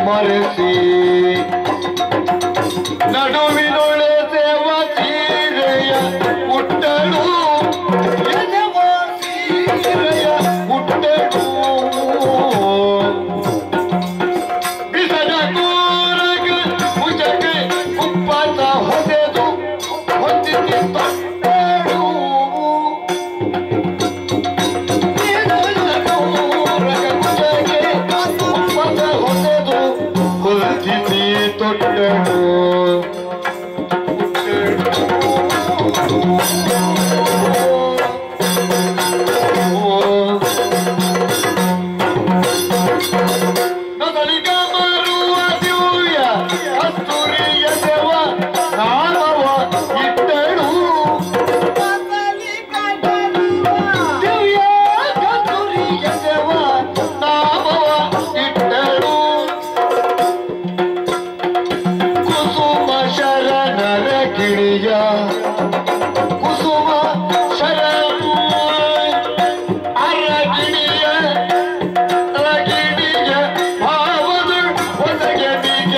ಮರೆಸಿ ನಡುವಿನೊಳೆ ಸೇವ ಸೀರೆಯ ಹುಟ್ಟಳು ಎದೆವ ಸೀರೆಯ ಹುಟ್ಟಳು ಬಿಸದ ಕೂರಗ ಭುಜಗೆ ಉಪ್ಪಸ ಹೊದೆದು ಹೊತ್ತಿಸಿ ತೊಟ್ಟಳು ಬಿಸದ ಕೂರಗ ಭುಜಗೆ ಉಪ್ಪಸ ಹೊದೆದು ಹೊತ್ತಿಸಿ ತೊಟ್ಟಳು ನಗಲಿಗ ಮಾರುವ ದಿವ್ಯ ಕಸ್ತೂರಿಯ ದೇವ ನಾಮವ ಇಟ್ಟಳು ದಿವ್ಯ ಕಸ್ತೂರಿಯ ದೇವ ನಾಮವ ಇಟ್ಟಳು ಕುಸುಮ ಶರಣರ ಗಿಳಿಯ ಕುಸುಮ ಶರಣ ಅರಗಿಣಿಯ ಅರಗಿಣಿಯ ಭಾವದ ಒದಗೆ ಬೀಗೆ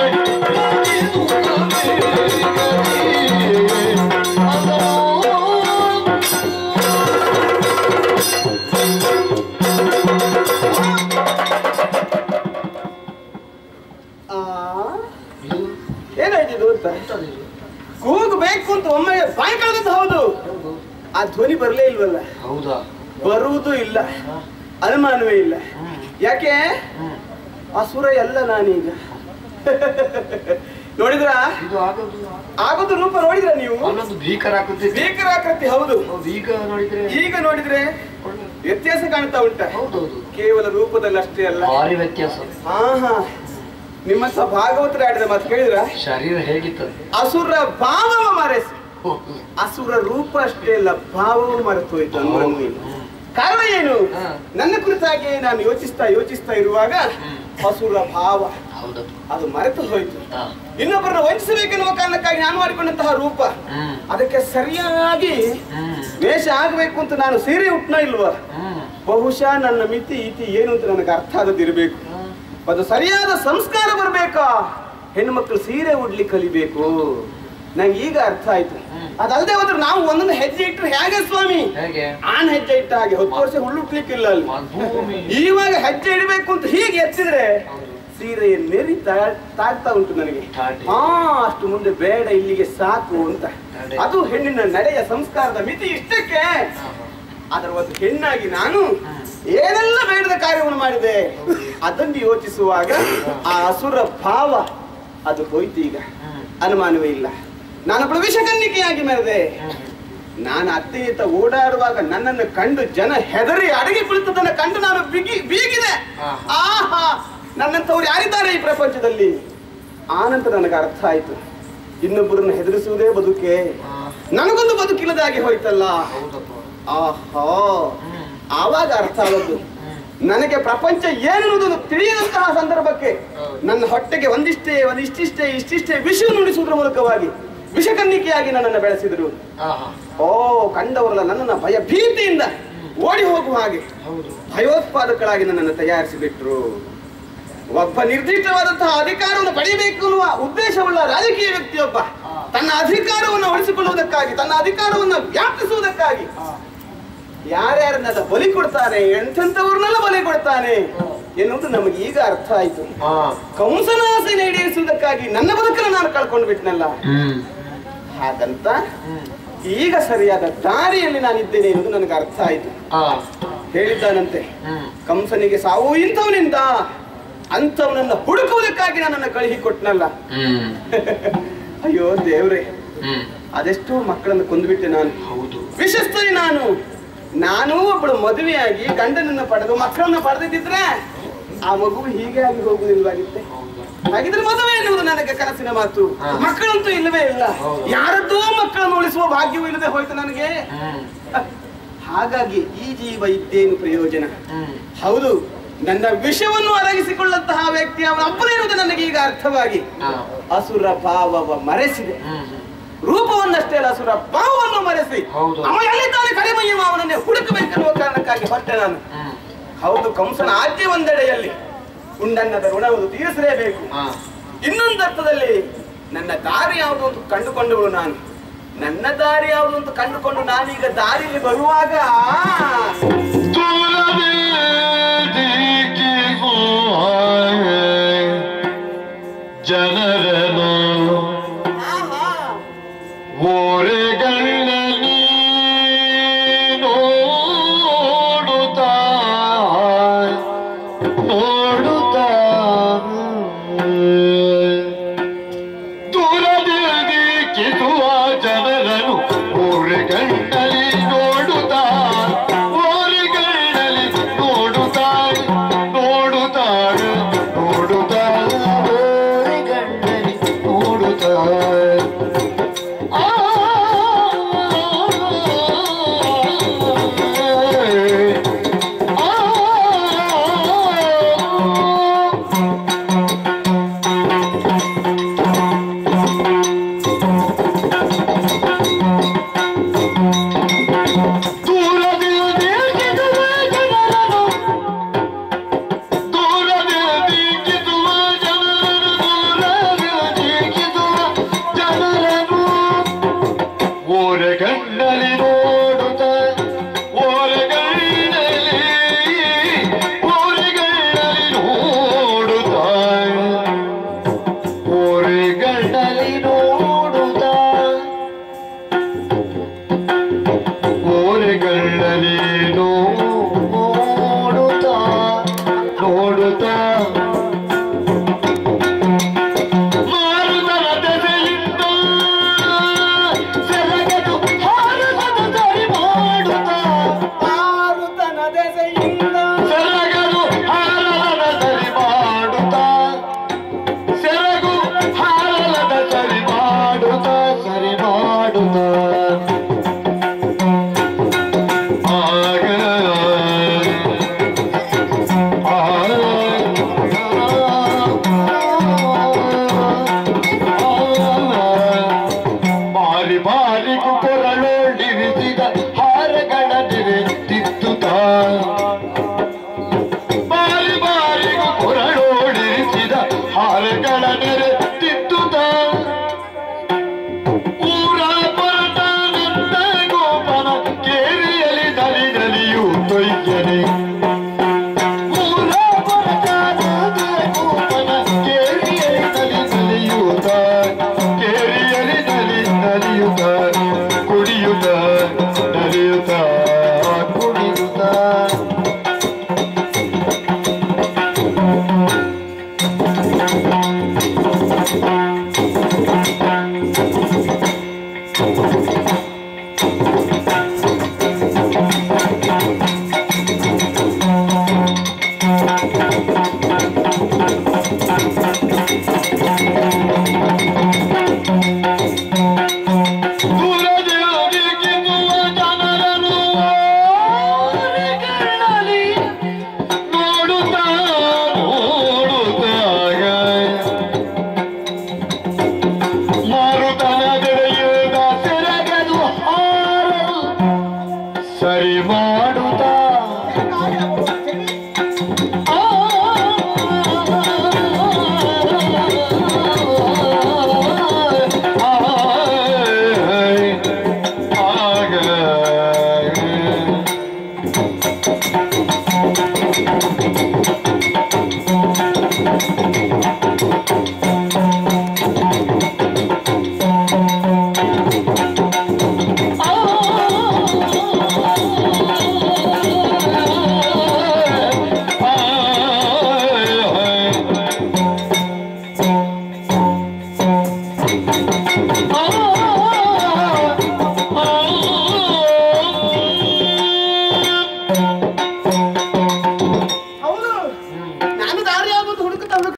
ಆ, ಏನಾಯ್ತು ಇದು ಅಂತ ಕೂಗು ಬೇಕು ಅಂತ ಒಮ್ಮೆ ಬಾಯಿ ಕಳೆದದ್ದು ಹೌದು ಆ ಧ್ವನಿ ಬರಲೇ ಇಲ್ವಲ್ಲ ಹೌದಾ ಬರುವುದು ಇಲ್ಲ ಅನುಮಾನವೇ ಇಲ್ಲ ಯಾಕೆ ಅಸುರ ಎಲ್ಲ ನಾನೀಗ ನೋಡಿದ್ರ ಇದು ಆಗೋದು ಆಗೋದು ರೂಪ ನೋಡಿದ್ರ ನೀವು ಅಲ್ಲೊಂದು ಭೀಕರ ಆಕೃತಿ ಭೀಕರಾಕೃತಿ ಹೌದು ಹೌದು, ಈಗ ನೋಡಿದ್ರೆ ಈಗ ನೋಡಿದ್ರೆ ವ್ಯತ್ಯಾಸ ಕಾಣ್ತಾ ಉಂಟ ಹೌದೌದು ಕೇವಲ ರೂಪದಲ್ಲಿ ಅಷ್ಟೇ ಅಲ್ಲ ಭಾರಿ ವ್ಯತ್ಯಾಸ ಹಾ ಹಾ ನಿಮ್ಮಂತ ಭಾಗವತರ ಆಡಿದ ಮಾತು ಕೇಳಿದ್ರ ಶರೀರ ಹೇಗಿತ್ತು ಅಸುರ ಭಾವವ ಮರೆಸಿ ಅಸುರ ರೂಪ ಅಷ್ಟೇ ಅಲ್ಲ ಭಾವವು ಮರೆತು ಹೋಯ್ತು ಅನುಮಾನವೇ ಇಲ್ಲ. ಕಾರಣ ಏನು ಹಾ. ನನ್ನ ಕುರಿತಾಗಿ ನಾನು ಯೋಚಿಸ್ತಾ ಯೋಚಿಸ್ತಾ ಇರುವಾಗ ಅಸುರ ಭಾವ ಹೌದು ಅದು ಮರೆತು ಹೋಯ್ತು ಹಾ. ಇನ್ನೊಬ್ಬರನ್ನ ವಂಚಿಸಬೇಕೆನ್ನುವ ಕಾರಣಕ್ಕಾಗಿ ನಾನು ಮಾಡಿಕೊಂಡಂತಹ ರೂಪ ಹ್ಮ್. ಅದಕ್ಕೆ ಸರಿಯಾಗಿ ಹ್ಮ್ ವೇಷ ಆಗಬೇಕು ಅಂತ ನಾನು ಸೀರೆ ಉಟ್ನ ಇಲ್ವಾ ಹ್ಮ್ ಬಹುಶಃ ನನ್ನ ಮಿತಿ ಇತಿ ಏನು ಅಂತ ನನಗೆ ಅರ್ಥ ಆದದಿರಬೇಕು ಅದು ಸರಿಯಾದ ಸಂಸ್ಕಾರ ಬರಬೇಕಾ ಹೆಣ್ಮಕ್ಳು ಸೀರೆ ಉಡ್ಲಿಕ್ಕೆ ಕಲಿಬೇಕು ನಂಗೆ ಈಗ ಅರ್ಥ ಆಯ್ತು ಅದಲ್ಲದೆ ಹೋದ್ರೆ ನಾವು ಒಂದೊಂದು ಹೆಜ್ಜೆ ಇಟ್ಟರೆ ಹೇಗೆ ಸ್ವಾಮಿ ಹೇಗೆ ಆನ್ ಹೆಜ್ಜೆ ಇಟ್ಟ ಹಾಗೆ ಹತ್ತು ವರ್ಷ ಹುಳ್ಳುಟ್ಲಿಕ್ಕಿಲ್ಲ ಅಲ್ಲಿ ಭೂಮಿ ಇವಾಗ ಹೆಜ್ಜೆ ಇಡಬೇಕು ಅಂತ ಹೀಗೆ ಎತ್ತಿದ್ರೆ ಸೀರೆಯ ನೆರಿ ತಾ- ತಾಗ್ತಾ ಉಂಟು ನನಗೆ ತಾಟಿ. ಹಾ ಅಷ್ಟು ಮುಂದೆ ಬೇಡ ಇಲ್ಲಿಗೆ ಸಾಕು ಅಂತ ನಡೆ. ಅದು ಹೆಣ್ಣಿನ ನಡೆಯ ಸಂಸ್ಕಾರದ ಮಿತಿ ಇಷ್ಟಕ್ಕೆ ಅದರ ಒಂದು ಹೆಣ್ಣಾಗಿ ನಾನು ಏನೆಲ್ಲ ಬೇಡದ ಕಾರ್ಯವನ್ನು ಮಾಡಿದೆ ಅದನ್ನು ಯೋಚಿಸುವಾಗ ಆ ಅಸುರ ಭಾವ ಅದು ಹೋಯ್ತು ಈಗ ಅನುಮಾನವೇ ಇಲ್ಲ ನಾನು ಪ್ರವೇಶಕನ್ನಿಕೆಯಾಗಿ ಮೆರೆದೆ ನಾನು ಅತ್ತೆಯತ್ತ ಓಡಾಡುವಾಗ ನನ್ನನ್ನು ಕಂಡು ಜನ ಹೆದರಿ ಅಡಗಿ ಕುಳಿತದನ್ನ ಕಂಡು ನಾನು ಬಿಗಿ ಬೀಗಿದೆ ಆಹಾ ನನ್ನಂತವ್ರು ಯಾರಿದ್ದಾರೆ ಈ ಪ್ರಪಂಚದಲ್ಲಿ ಆನಂತರ ನನಗೆ ಅರ್ಥ ಆಯ್ತು ಇನ್ನೊಬ್ಬರನ್ನು ಹೆದರಿಸುವುದೇ ಬದುಕೆ ನನಗೊಂದು ಬದುಕಿಲ್ಲದಾಗಿ ಹೋಯ್ತಲ್ಲ ಹೌದಪ್ಪ ಆಹಾ ಆವಾಗ ಅರ್ಥ ಆದದ್ದು ನನಗೆ ಪ್ರಪಂಚ ಏನೆನ್ನುವುದನ್ನು ತಿಳಿಯದಂತಹ ಸಂದರ್ಭಕ್ಕೆ ನನ್ನ ಹೊಟ್ಟೆಗೆ ಒಂದಿಷ್ಟೇ ಒಂದಿಷ್ಟಿಷ್ಟೇ ಇಷ್ಟಿಷ್ಟೇ ವಿಷ ನುಡಿಸುವುದರ ಮೂಲಕವಾಗಿ ವಿಷಕನ್ನಿಕೆಯಾಗಿ ನನ್ನನ್ನು ಬೆಳೆಸಿದರು ಆಹಾ ಓ ಕಂಡವರಲ್ಲ ನನ್ನನ್ನು ಭಯ ಭೀತಿಯಿಂದ ಓಡಿ ಹೋಗುವ ಹಾಗೆ ಹೌದು ಭಯೋತ್ಪಾದಕಳಾಗಿ ನನ್ನನ್ನು ತಯಾರಿಸಿಬಿಟ್ರು ಒಬ್ಬ ನಿರ್ದಿಷ್ಟವಾದಂತಹ ಅಧಿಕಾರವನ್ನು ಪಡೆಯಬೇಕು ಅನ್ನುವ ಉದ್ದೇಶವುಳ್ಳ ರಾಜಕೀಯ ವ್ಯಕ್ತಿಯೊಬ್ಬ ತನ್ನ ಅಧಿಕಾರವನ್ನು ಉಳಿಸಿಕೊಳ್ಳುವುದಕ್ಕಾಗಿ ತನ್ನ ಅಧಿಕಾರವನ್ನು ವ್ಯಾಪಿಸುವುದಕ್ಕಾಗಿ ಯಾರ್ಯಾರನ್ನೆಲ್ಲ ಬಲಿ ಕೊಡ್ತಾನೆ ಎಂತೆಂಥವ್ರನ್ನೆಲ್ಲ ಬಲಿ ಕೊಡ್ತಾನೆ ಎನ್ನುವುದು ನಮಗೆ ಈಗ ಅರ್ಥ ಆಯ್ತು ಹಾ ಕಂಸನ ಆಸೆಯನ್ನು ಈಡೇರಿಸುವುದಕ್ಕಾಗಿ ನನ್ನ ಬದುಕನ್ನು ನಾನು ಕಳ್ಕೊಂಡು ಬಿಟ್ನಲ್ಲ ಹ್ಮ್ ಹಾಗಂತ ಈಗ ಸರಿಯಾದ ದಾರಿಯಲ್ಲಿ ನಾನಿದ್ದೇನೆ ಎನ್ನುವುದು ನನಗೆ ಅರ್ಥ ಆಯ್ತು ಆ ಹೇಳಿದ್ದಾನಂತೆ ಹ್ಮ್ ಕಂಸನಿಗೆ ಸಾವು ಇಂಥವನಿಂದ ಅಂಥವನನ್ನ ಹುಡುಕುವುದಕ್ಕಾಗಿ ನನ್ನನ್ನು ಕಳುಹಿ ಕೊಟ್ನಲ್ಲ ಹ್ಮ್ ಅಯ್ಯೋ ದೇವ್ರೆ ಹ್ಮ್ ಅದೆಷ್ಟೋ ಮಕ್ಕಳನ್ನು ಕೊಂದುಬಿಟ್ಟೆ ನಾನು ಹೌದು ವಿಶಸ್ತರಿ ನಾನು ನಾನು ಒಬ್ಬಳು ಮದುವೆಯಾಗಿ ಗಂಡನನ್ನು ಪಡೆದು ಮಕ್ಕಳನ್ನು ಪಡೆದಿದ್ದಿದ್ರೆ ಆ ಮಗು ಹೀಗೆ ಆಗಿ ಹೋಗುವುದಿಲ್ವಾಗಿತ್ತೆ ಹಾಗಿದ್ರೆ ಮದುವೆ ಎನ್ನುವುದು ನನಗೆ ಕನಸಿನ ಮಾತು ಹಾ. ಮಕ್ಕಳಂತೂ ಇಲ್ಲವೇ ಇಲ್ಲ ಹೌದು. ಯಾರದ್ದೋ ಮಕ್ಕಳನ್ನು ಉಳಿಸುವ ಭಾಗ್ಯವೂ ಇಲ್ಲದೆ ಹೋಯ್ತು ನನಗೆ ಹ್ಮ್ ಹಾಗಾಗಿ ಈ ಜೀವ ಇದ್ದೇನು ಪ್ರಯೋಜನ ಹ್ಮ್ ಹೌದು ನನ್ನ ವಿಷವನ್ನು ಅಡಗಿಸಿಕೊಳ್ಳಂತಹ ವ್ಯಕ್ತಿ ಅವನ ಅಪ್ಪನೇ ಇರುವುದು ನನಗೆ ಈಗ ಅರ್ಥವಾಗಿ ಹಾ ಅಸುರ ಭಾವವ ಮರೆಸಿದೆ ಹ್ಮ್ ಹ್ಮ್ ರೂಪವನ್ನಷ್ಟೇ ಅಲ್ಲ ಅಸುರ ಭಾವವನ್ನು ಮರೆಸಿ ಹೌದು. ಅವ ಎಲ್ಲಿದ್ದಾನೆ ಕಡಿಮೆಯುವ ಅವನನ್ನೇ ಹುಡುಕಬೇಕೆನ್ನುವ ಕಾರಣಕ್ಕಾಗಿ ಹೊರಟೆ ನಾನು ಹ್ಮ್ ಹೌದು ಕಂಸನ ಆಜ್ಞೆ ಒಂದೆಡೆಯಲ್ಲಿ ಉಂಡನ್ನದ ಋಣವನ್ನು ತೀರಿಸಲೇಬೇಕು ಹಾ ಇನ್ನೊಂದು ಅರ್ಥದಲ್ಲಿ ನನ್ನ ದಾರಿ ಯಾವುದು ಅಂತ ಕಂಡುಕೊಂಡವಳು ನಾನು ನನ್ನ ದಾರಿ ಯಾವುದು ಅಂತ ಕಂಡುಕೊಂಡು ನಾನೀಗ ದಾರಿಯಲ್ಲಿ ಬರುವಾಗ ಜನರನು ಆಹಾ, ಓರೆಗಳಲ್ಲಿ ನೋಡುತ್ತಾ ನೋಡುತ್ತಾ ದೂರದಲ್ಲಿ ಕಿಸುವ ಜನರನು ಓರೆಗಣ್ಣಲ್ಲಿ ನೋಡುತ್ತಾ ಓರೆಗಣ್ಣಲ್ಲಿ ನೋಡುತ್ತಾ ನೋಡುತ್ತಾಳೆ ನೋಡುತ್ತಾ ಓರೆಗಣ್ಣಲ್ಲಿ ನೋಡುತ್ತಾ ಆ ಓರೆಗಣ್ಣಲಿ ನೋಡುತ್ತ ಓರೆಗಣ್ಣಲಿ ಓರೆಗಣ್ಣಲಿ ನೋಡುತ್ತ ಓರೆಗಣ್ಣಲಿ ನೋಡುತ್ತ ಓರೆಗಣ್ಣಲಿ ನೋಡುತ್ತ ನೋಡುತ್ತ ಮಾರುತನ ದೆಸೆಯಿಂದ ಸೆರಗದು ಹಾರುವುದು ಸರಿ ಮಾಡುತ್ತ ಮಾರುತನ ದೆಸೆಯಿಂದ ಸೆರಗದು ಹಾರಲದ ಸರಿ ಮಾಡುತ್ತ ಸೆರಗು ಹಾರಲದ ಸರಿ ಮಾಡುತ್ತ ಸರಿ ಮಾಡುತ್ತ ಆಗ ಬಾರಿ ಬಾರಿ ಕೊರಳೋಡಿರಿಸಿದ ಹಾರಗಳ ತಿತ್ತುತ್ತ ಬಾರಿ ಬಾರಿ ಕೊರಳೋಡಿರಿಸಿದ ಹಾರಗಳ ತಿತ್ತುತ್ತ ಊರ ಪರಟ ನಿಂತ ಗೋಪನ ಕೇರಿಯಲಿ ದಲಿ ದಲಿಯು ತೊಯ್ಯನೆ ಊರ ಪರಟ ನಿಂತ ಗೋಪನ ಕೇರಿಯಲಿ ದಲಿ ದಲಿಯುತ್ತ ಕೇರಿಯಲಿ ದಲಿ ದಲಿಯುತ್ತ ಕುಡಿಯುತ್ತ ನಲಿಯುತ್ತ ಕುಡಿಯುತ್ತ ದೂರದಿರುಗಿರುವ ಜನರನ್ನು ಓರೆಗಣ್ಣಲಿ ನೋಡುತ್ತಾ ನೋಡುತ್ತಾಗ ಮಾರುತನ ದೆರೆಯುವುದ ಸೆರಗದು ಹಾರಲು ಸರಿ ಮಾಡುತ್ತಾ